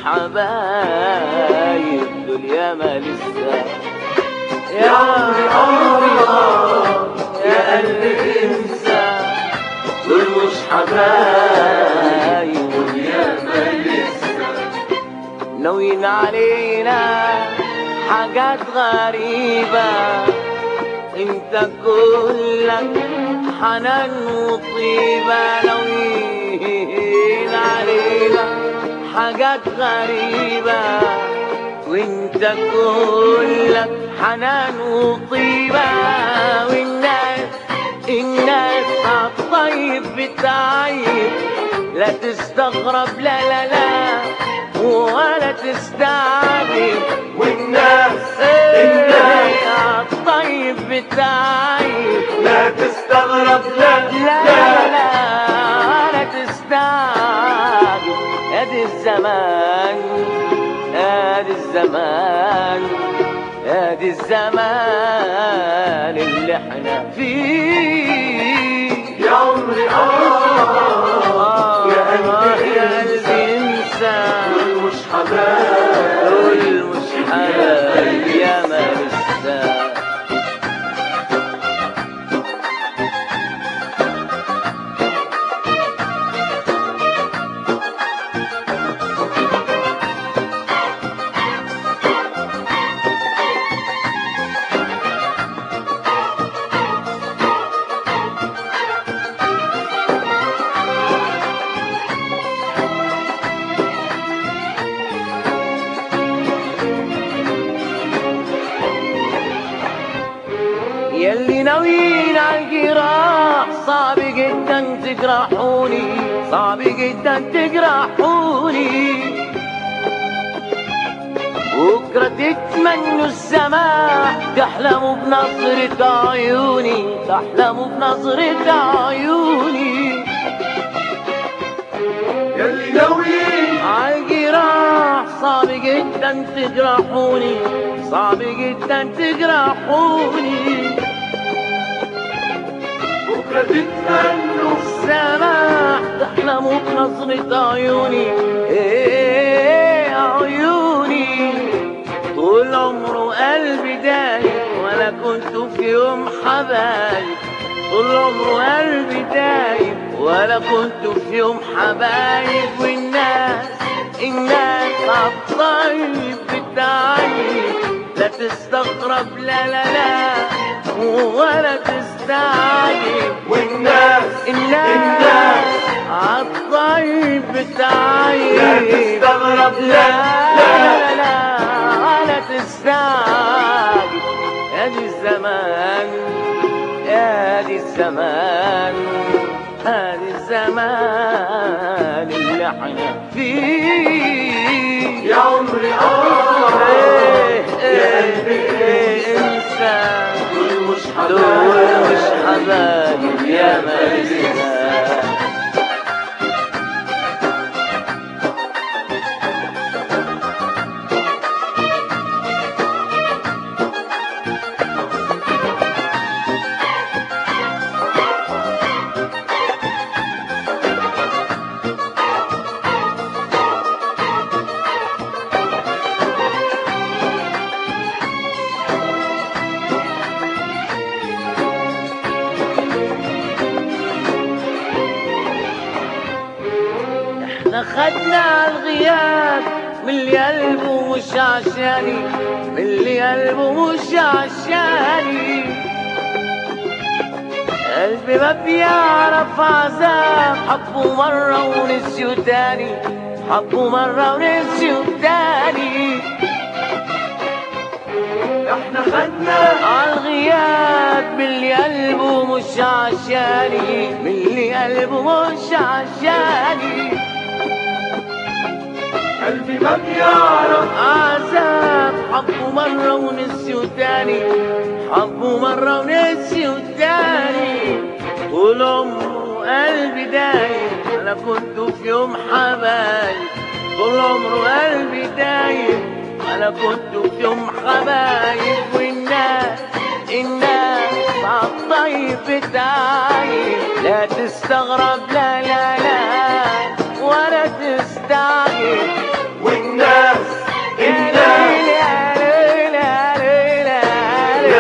حبايب دول ياما لسه يا عمري عمري آه يا قلبي انسى دول مش حبايب دول ياما لسه ناويين علينا حاجات غريبة انت كلك حنان وطيبة ناويين علينا حاجات غريبة وانت كلك حنان وطيبة والناس الناس عالطيب بتعيب لا تستغرب لا لا لا ولا تستعجب والناس الناس الناس عالطيب بتعيب لا تستغرب لا لا لا لا ولا تستعجب ادي الزمان ادي الزمان ادي الزمان اللي احنا فيه يا عمري آه يا قلبي يا انسى قلبي انسى دول مش حبايب دول مش حبايب يا ما لسه يلي ناويين عالجراح صعب جدا تجرحوني صعب جدا تجرحوني بكرة تتمنوا السماح تحلموا بنظرة عيوني تحلموا بنظرة عيوني يلي ناويين عالجراح صعب جدا تجرحوني صعب جدا تجرحوني بكرة تتمنوا السماح تحلموا بنظرة عيوني ايه عيوني طول عمره قلبي دايب ولا كنت في يوم حبايب طول عمره قلبي دايب ولا كنت في يوم حبايب والناس الناس عالطيب بتعيب لا تستغرب لا لا لا ولا تستعجب والناس الناس الناس عالطيب لا بتعيب تستغرب لا لا لا لا ولا تستعجب يا دي الزمان يا دي الزمان هذه الزمان اللي احنا فيه يا عمري آه إيه يا إيه قلبي إيه انسى دول مش دول مش حبايب حبايب يا مالسنا احنا خدنا الغياب من اللي قلبه مش عشاني من اللي قلبه مش عشاني قلبي ما بيعرف عذاب حبه مرة ونسيه تاني حبه مرة ونسيه تاني احنا خدنا عالغياب من اللي قلبه مش عشاني من اللي قلبه مش عشاني قلبي ما بيعرف عذاب حبه مرة ونسيه تاني حبه مرة ونسيه تاني طول عمره قلبي دايب أنا كنت في يوم حبايب طول عمره قلبي دايب أنا كنت في يوم حبايب والناس الناس عالطيب بتاعي لا تستغرب لا لا لا ولا تستعجب والناس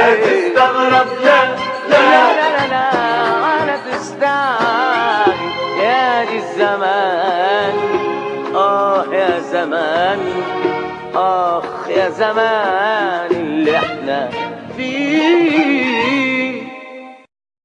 ولا تستغرب لا لا لا لا لا لا ولا تستعجل يا دي الزمان آه يا زمان آخ يا زمان اللي احنا فيه